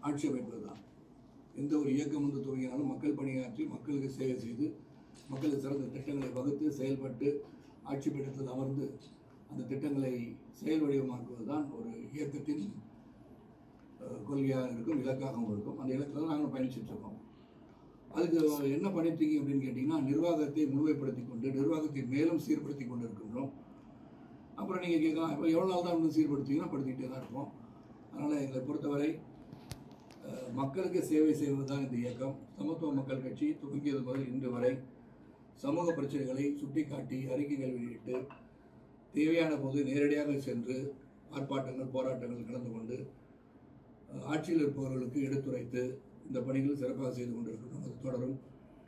ஆட்சி அமைப்பது தான் எந்த ஒரு இயக்கம் வந்து துவங்கினாலும் மக்கள் பணியாற்றி மக்களுக்கு சேவை செய்து மக்களுக்கு சிறந்த திட்டங்களை வகுத்து செயல்பட்டு ஆட்சி பீடத்தில் அமர்ந்து அந்த திட்டங்களை செயல் வடிவமாக்குவது தான் ஒரு இயக்கத்தின் அஹ், கொள்கையாக இருக்கும் இலக்காகவும் இருக்கும் அந்த இலக்கில் தான் நாங்கள் பயணிச்சுட்டு இருக்கோம் அதுக்கு என்ன பண்ணிட்டீங்க அப்படின்னு கேட்டிங்கன்னா நிர்வாகத்தை முழுமைப்படுத்தி கொண்டு நிர்வாகத்தை மேலும் சீர்படுத்தி கொண்டு இருக்கின்றோம் அப்புறம் நீங்கள் கேட்கலாம் இப்போ எவ்வளோ நாள் தான் இன்னும் சீர்படுத்திங்கன்னா படுத்திக்கிட்டே தான் இருப்போம் அதனால் எங்களை பொறுத்தவரை அஹ், மக்களுக்கு சேவை செய்வது தான் இந்த இயக்கம் சமத்துவ மக்கள் கட்சி துவங்கியது முதல் இன்று வரை சமூக பிரச்சனைகளை சுட்டிக்காட்டி அறிக்கைகள் வெளியிட்டு தேவையான போது நேரடியாக சென்று ஆர்ப்பாட்டங்கள் போராட்டங்கள் கலந்து கொண்டு அஹ், ஆட்சியில் இருப்பவர்களுக்கு எடுத்துரைத்து இந்த பணிகள் சிறப்பாக செய்து கொண்டிருக்கிறோம் அது தொடரும்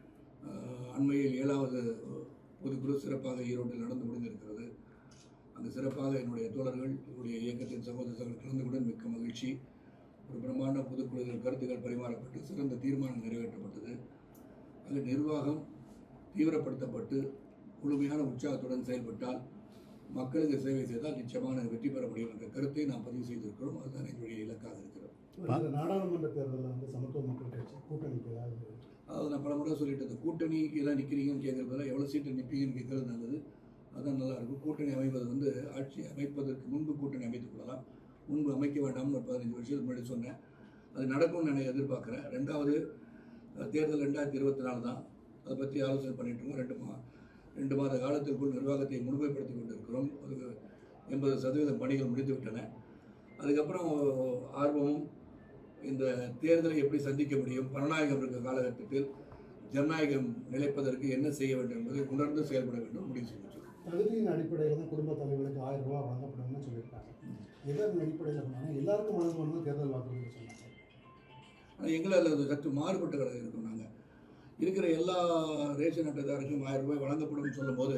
அஹ், அண்மையில் ஏழாவது பொதுக்குழு சிறப்பாக ஈரோட்டில் நடந்து முடிந்திருக்கிறது அங்கு சிறப்பாக என்னுடைய தோழர்கள் என்னுடைய இயக்கத்தின் சகோதரர்கள் கலந்து கொண்டு மிக்க மகிழ்ச்சி ஒரு பிரம்மாண்ட பொதுக்குழுவில் கருத்துக்கள் பரிமாறப்பட்டு சிறந்த தீர்மானம் நிறைவேற்றப்பட்டது அது நிர்வாகம் தீவிரப்படுத்தப்பட்டு முழுமையான உற்சாகத்துடன் செயல்பட்டால் மக்களுக்கு சேவை செய்தால் நிச்சயமான வெற்றி பெற முடியும் என்ற கருத்தை நாம் பதிவு செய்திருக்கிறோம் அதுதான் எங்களுடைய இலக்காக இருக்கிறது இந்த நாடாளுமன்ற தேர்தலில் வந்து சமத்துவ மக்கள் கட்சி கூட்டணிக்கு ஏதாவது அதாவது நான் பல முறை சொல்லிட்டு இருந்தேன் கூட்டணிக்கு எல்லாம் நிற்கிறீங்கன்னு கேட்கறதுல எவ்வளோ சீட்டு நிற்பீங்கன்னு கேட்கறது நல்லது அதான் நல்லா இருக்கும் கூட்டணி அமைப்பது வந்து ஆட்சி அமைப்பதற்கு முன்பு கூட்டணி அமைத்துக் கொள்ளலாம் முன்பு அமைக்க வேண்டாம்னு ஒரு பதினஞ்சு வருஷத்துக்கு முன்னாடி சொன்னேன் அது நடக்கும்னு நான் எதிர்பார்க்குறேன் ரெண்டாவது அஹ், தேர்தல் ரெண்டாயிரத்தி இருபத்தி நாலு தான் அதை பற்றி ஆலோசனை பண்ணிட்டு இருக்கோம் ரெண்டு மா ரெண்டு மாத காலத்திற்குள் நிர்வாகத்தை முழுமைப்படுத்தி கொண்டிருக்கிறோம் அது எண்பது சதவீதம் பணிகள் முடிந்து விட்டன அதுக்கப்புறம் ஆர்வமும் இந்த தேர்தலை எப்படி சந்திக்க முடியும் பணநாயகம் இருக்க காலகட்டத்தில் ஜனநாயகம் நிலைப்பதற்கு என்ன செய்ய வேண்டும் என்பதை உணர்ந்து செயல்பட வேண்டும் முடிவு செய்து தகுதியின் அடிப்படையில் தான் குடும்ப தலைவர்களுக்கு ஆயிரம் ரூபாய் வழங்கப்படும்னு சொல்லியிருக்காங்க எதன் அடிப்படையில் பண்ணாங்க எல்லாருக்கும் வழங்கணும்னு தேர்தல் வாக்குறுதி சொன்னாங்க ஆனால் எங்களை அதில் சற்று மாறுபட்ட கடை இருக்கும் நாங்கள் இருக்கிற எல்லா ரேஷன் அட்டைதாருக்கும் ஆயிரம் ரூபாய் வழங்கப்படும் சொல்லும்போது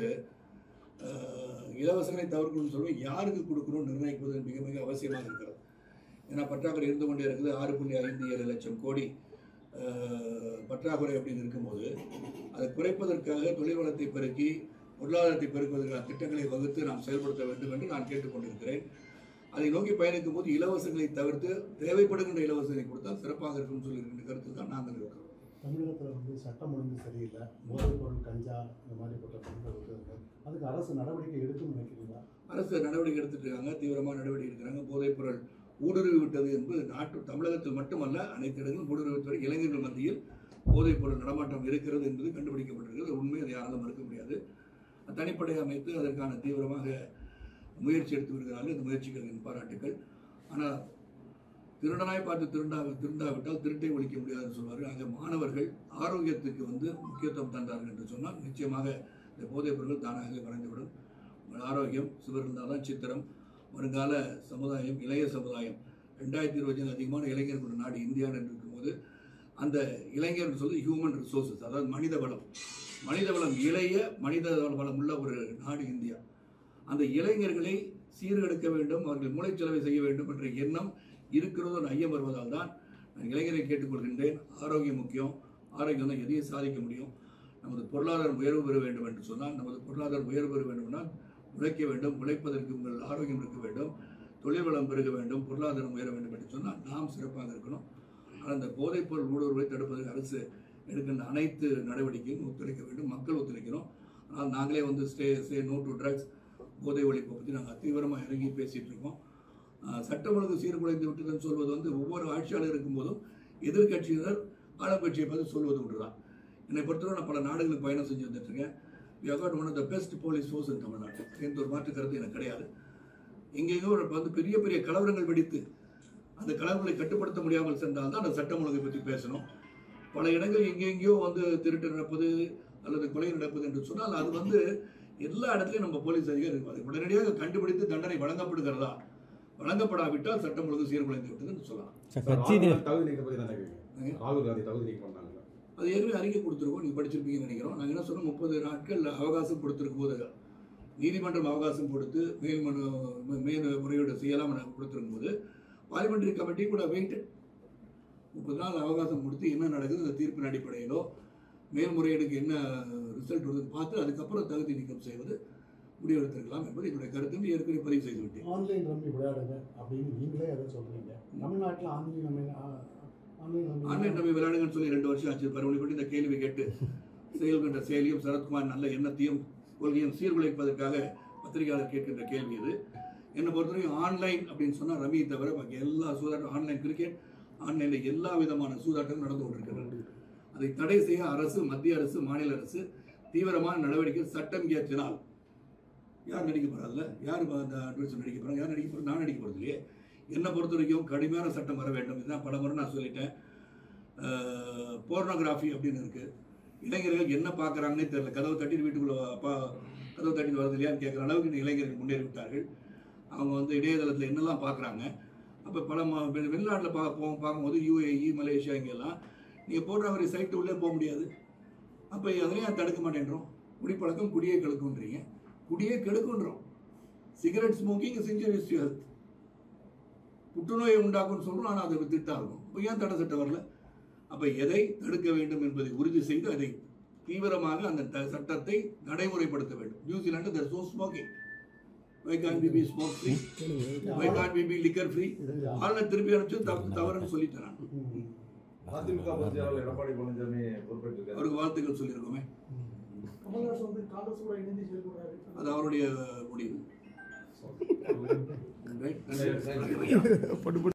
அஹ், இலவசங்களை தவிர்க்கணும்னு சொல்லுவோம் யாருக்கு கொடுக்கணும் நிர்ணயிப்பது மிக மிக அவசியமாக இருக்கிறது ஏன்னா பற்றாக்குறை இருந்து கொண்டே இருக்குது ஆறு புள்ளி ஐந்து ஏழு லட்சம் கோடி அஹ், பற்றாக்குறை அப்படின்னு இருக்கும்போது அதை குறைப்பதற்காக தொழில் வளத்தை பெருக்கி பொருளாதாரத்தை பெருக்குவதற்கான திட்டங்களை வகுத்து நாம் செயல்படுத்த வேண்டும் என்று நான் கேட்டுக்கொண்டிருக்கிறேன் அதை நோக்கி பயணிக்கும் போது இலவசங்களை தவிர்த்து தேவைப்படுகின்ற இலவசங்களை கொடுத்தால் சிறப்பாக இருக்கும்னு சொல்லியிருக்கின்ற கருத்து தான் நாங்கள் இருக்கிறோம் தமிழகத்தில் வந்து சட்டம் ஒழுங்கு சரியில்லை போதைப் பொருள் கஞ்சா இந்த மாதிரிப்பட்ட பொருட்கள் இருக்குது அதுக்கு அரசு நடவடிக்கை எடுக்கும்னு நினைக்கிறீங்களா அரசு நடவடிக்கை எடுத்துட்டு இருக்காங்க தீவிரமாக நடவடிக்கை எடுக்கிறாங்க போதைப் பொருள் ஊடுருவி விட்டது என்பது நாட்டு தமிழகத்தில் மட்டுமல்ல அனைத்து இடங்களும் ஊடுருவி விட்டது இளைஞர்கள் மத்தியில் போதைப் பொருள் நடமாட்டம் இருக்கிறது என்பது கண்டுபிடிக்கப்பட்டிருக்கிறது உண்மை அதை யாராலும் மறுக்க முடியாது தனிப்படை அமைத்து அதற்கான தீவிரமாக முயற்சி எடுத்து வருகிறார்கள் இந்த முயற்சிகள் என் பாராட்டுக்கள் ஆனால் திருடனாய் பார்த்து திருண்டா திருந்தாவிட்டால் திருட்டை ஒழிக்க முடியாதுன்னு சொல்வார்கள் ஆக மாணவர்கள் ஆரோக்கியத்துக்கு வந்து முக்கியத்துவம் தந்தார்கள் என்று சொன்னால் நிச்சயமாக இந்த போதைப் பொருட்கள் தானாக மறைந்துவிடும் உங்கள் ஆரோக்கியம் சுவர் இருந்தால் தான் சித்திரம் வருங்கால சமுதாயம் இளைய சமுதாயம் ரெண்டாயிரத்தி இருபத்தி அதிகமான இளைஞர் கொண்ட நாடு இந்தியா என்று இருக்கும்போது அந்த இளைஞர் சொல்லி ஹியூமன் ரிசோர்சஸ் அதாவது மனித வளம் மனித வளம் இளைய மனித வளம் உள்ள ஒரு நாடு இந்தியா அந்த இளைஞர்களை சீர்கெடுக்க வேண்டும் அவர்கள் மூளைச்சலவை செய்ய வேண்டும் என்ற எண்ணம் இருக்கிறதோ என்ற ஐயம் வருவதால் தான் நான் இளைஞரை கேட்டுக்கொள்கின்றேன் ஆரோக்கியம் முக்கியம் ஆரோக்கியம் தான் எதையும் சாதிக்க முடியும் நமது பொருளாதாரம் உயர்வு பெற வேண்டும் என்று சொன்னால் நமது பொருளாதாரம் உயர்வு பெற வேண்டும்னால் உழைக்க வேண்டும் உழைப்பதற்கு உங்கள் ஆரோக்கியம் இருக்க வேண்டும் தொழில் வளம் பெருக வேண்டும் பொருளாதாரம் உயர வேண்டும் என்று சொன்னால் நாம் சிறப்பாக இருக்கணும் ஆனால் அந்த போதைப்பொருள் ஊடுருவை தடுப்பதற்கு அரசு எடுக்கின்ற அனைத்து நடவடிக்கையும் ஒத்துழைக்க வேண்டும் மக்கள் ஒத்துழைக்கணும் ஆனால் நாங்களே வந்து stay stay no to drugs போதை ஒழிப்பை பற்றி நாங்கள் தீவிரமாக இறங்கி பேசிகிட்டு இருக்கோம் ஆஹ் சட்டம் ஒழுங்கு சீர்குலைந்து விட்டதுன்னு சொல்வது வந்து ஒவ்வொரு ஆட்சியாளர் இருக்கும்போதும் எதிர்க்கட்சியினர் ஆளுங்கட்சியை பார்த்து சொல்வது ஒன்றுதான் என்னை பொறுத்தவரை நான் பல நாடுகளுக்கு பயணம் செஞ்சு வந்துட்டு இருக்கேன் we got one of the best police force in Tamil Nadu எந்த ஒரு மாற்று கருத்து எனக்கு கிடையாது எங்கெங்கோ ஒரு வந்து பெரிய பெரிய கலவரங்கள் வெடித்து அந்த கலவரங்களை கட்டுப்படுத்த முடியாமல் சென்றால் தான் அந்த சட்டம் ஒழுங்கை பற்றி பேசணும் பல இடங்கள் எங்கெங்கேயோ வந்து திருட்டு நடப்பது அல்லது கொலை நடப்பது என்று சொன்னால் அது வந்து எல்லா இடத்துலையும் நம்ம போலீஸ் அதிகாரி இருக்கும் அதை உடனடியாக கண்டுபிடித்து தண்டனை வழங்கப்படுகிறதா வழங்கப்படாவிட்டால் சட்டம் ஒழுங்கு சீர்குலைந்து விட்டதுன்னு சொல்லலாம் சார் சார், கட்சி ராகுல் காந்தி தகுதி நீக்க பத்தி தான் கேட்குறீங்க ராகுல் காந்தி தகுதி நீக்கம் பண்ணாங்க அது ஏற்கனவே அறிக்கை கொடுத்துருக்கோம் நீங்கள் படிச்சிருப்பீங்கன்னு நினைக்கிறோம் நாங்கள் என்ன சொன்னோம் முப்பது நாட்கள் அவகாசம் கொடுத்துருக்கும் போது நீதிமன்றம் அவகாசம் கொடுத்து மேல்மனு மேல் முறையீடு செய்யலாம் நாங்கள் கொடுத்துருக்கும் போது பார்லிமெண்டரி கமிட்டி கூட வெயிட் முப்பது நாள் அவகாசம் கொடுத்து என்ன நடக்குது அந்த தீர்ப்பின் அடிப்படையிலோ மேல்முறையீடுக்கு என்ன ரிசல்ட் வருதுன்னு பார்த்து அதுக்கப்புறம் தகுதி நீக்கம் செய்வது முடிவெடுத்திருக்கலாம் என்பது என்னுடைய கருத்து ஏற்கனவே பதிவு செய்து விட்டேன் ஆன்லைன் ரம்மி விளையாடுங்க அப்படின்னு நீங்களே அதை சொல்றீங்க தமிழ்நாட்டில் ஆன்லைன் ரம்மி ஆ, ஆன்லைன் நம்பி ஆன்லைன் நம்பி விளையாடுங்கன்னு சொல்லி ரெண்டு வருஷம் ஆச்சு பருவப்பட்டு இந்த கேள்வி கேட்டு செயல்கின்ற செயலியும் சரத்குமார் நல்ல எண்ணத்தையும் கொள்கையும் சீர்குலைப்பதற்காக பத்திரிகையாளர் கேட்கின்ற கேள்வி இது என்னை பொறுத்தவரைக்கும் ஆன்லைன் அப்படின்னு சொன்னால் ரமியை தவிர பாக்கி எல்லா சூதாட்டம் ஆன்லைன் கிரிக்கெட் ஆன்லைனில் எல்லா விதமான சூதாட்டங்களும் நடந்து கொண்டிருக்கிறது அதை தடை செய்ய அரசு மத்திய அரசு மாநில அரசு தீவிரமான நடவடிக்கை சட்டம் இயற்றினால் யார் நடிக்க போறாங்கல்ல யார் இப்ப அந்த அட்வைஸ் நடிக்க போறாங்க யார் நடிக்க போறாங்க நான் நடிக்க போறது இல்லையே என்னை பொறுத்த வரைக்கும் கடுமையான சட்டம் வர வேண்டும் இதுதான் பல முறை நான் சொல்லிட்டேன் போர்னோகிராஃபி அப்படின்னு இருக்கு இளைஞர்கள் என்ன பார்க்குறாங்கன்னே தெரியல கதவு தட்டிட்டு வீட்டுக்குள்ள அப்பா கதவு தட்டிட்டு வரது இல்லையான்னு கேட்குற அளவுக்கு இந்த இளைஞர்கள் முன்னேறி விட்டார்கள் அவங்க வந்து இணையதளத்தில் என்னெல்லாம் பார்க்குறாங்க அப்போ பல ம- வெ- வெளிநாட்டில் பா போ பார்க்கும்போது யூஏஇ மலேசியா இங்கெல்லாம் நீங்கள் போடுற மாதிரி சைட்டு உள்ளே போக முடியாது அப்போ அதனையும் ஏன் தடுக்க மாட்டேன்றோம் குடிப்பழக்கம் குடியே கெடுக்குன்றீங்க குடியே கெடுக்குன்றோம் cigarette smoking is injurious to health புற்றுநோயை உண்டாக்கும்னு சொல்கிறோம் ஆனால் அது திட்டா இருக்கும் இப்போ ஏன் தடை சட்டம் வரல அப்போ எதை தடுக்க வேண்டும் என்பதை உறுதி செய்து அதை தீவிரமாக அந்த த- சட்டத்தை நடைமுறைப்படுத்த வேண்டும் நியூசிலாண்டு தர் so smoking why can be be smoke free why can be be liquor free ஆளுநர் திருப்பி அனுப்பிச்சு தப்பு தவறுன்னு சொல்லிட்டேன் நான் ம். அதிமுக பொதுச் செயலாளர் எடப்பாடி பழனிசாமி பொறுப்பேற்றிருக்காரு அவருக்கு வாழ்த்துக்கள் சொல்லியிருக்கோமே கமல்ஹாசன் வந்து காங்கிரஸ் கூட இணைந்து செயல்படுறாரு அது அவருடைய முடிவு ரைட் சரி, சரி. நன்றி